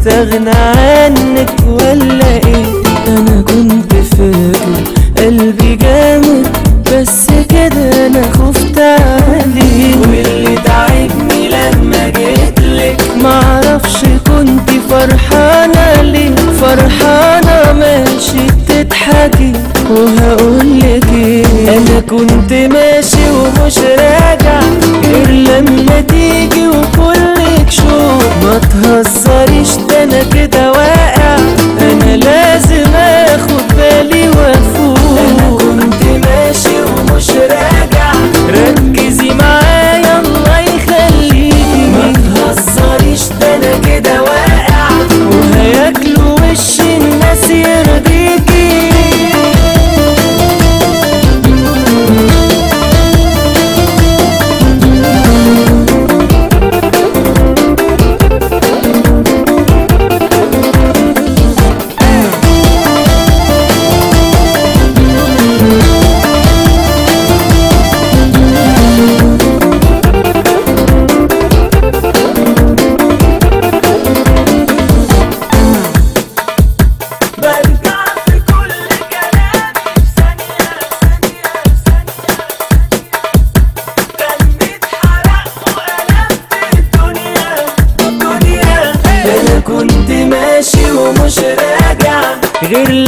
هستغنى عنك ولا ايه انا كنت فاكر قلبي جامد بس كده انا خفت عليه واللي تعبني لما جيتلك معرفش كنت فرحانة ليه فرحانة ماشي بتضحكي وهقولك ايه انا كنت ماشي ومش راجع غير لما تيجي وكلك شوق ما تهزريش ده انا كده واقع انا لازم اخد بالي وافوق انا كنت ماشي ومش راجع ركزي معايا الله يخليكي ما تهزريش ده انا كده واقع وهياكلوا وش الناس يرضيكي برجع في كل كلامي ثانية ثانية ثانية دمي اتحرق وقلبت الدنيا الدنيا انا كنت ماشي ومش راجع غير